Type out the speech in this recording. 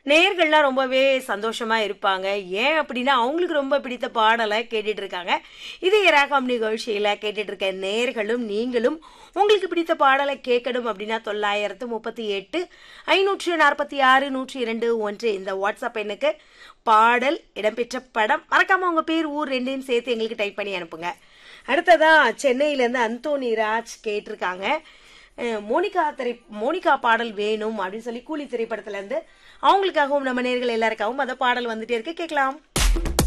நேயர்கள்லாம் ரொம்பவே சந்தோஷமா இருப்பாங்க ஏன் அப்படின்னா அவங்களுக்கு ரொம்ப பிடித்த பாடலை கேட்டுட்டு இருக்காங்க இது ராகம் நிகழ்ச்சியில கேட்டுட்டு இருக்க நேயர்களும் நீங்களும் உங்களுக்கு பிடித்த பாடலை கேட்கணும் அப்படின்னா தொள்ளாயிரத்து முப்பத்தி எட்டு ஐநூற்று நாற்பத்தி ஆறு நூற்றி இரண்டு ஒன்று இந்த வாட்ஸ்அப் எண்ணுக்கு பாடல் இடம்பெற்ற படம் மறக்காம உங்க பேர் ஊர் ரெண்டையும் சேர்த்து எங்களுக்கு டைப் பண்ணி அனுப்புங்க அடுத்ததா சென்னையில இருந்து அந்தோனி ராஜ் கேட்டிருக்காங்க அஹ் மோனிகா திரை மோனிகா பாடல் வேணும் அப்படின்னு சொல்லி கூலி திரைப்படத்துல இருந்து அவங்களுக்காகவும் நம்ம நேர்கள் எல்லாருக்காகவும் அந்த பாடல் வந்துட்டே இருக்கு கேட்கலாம்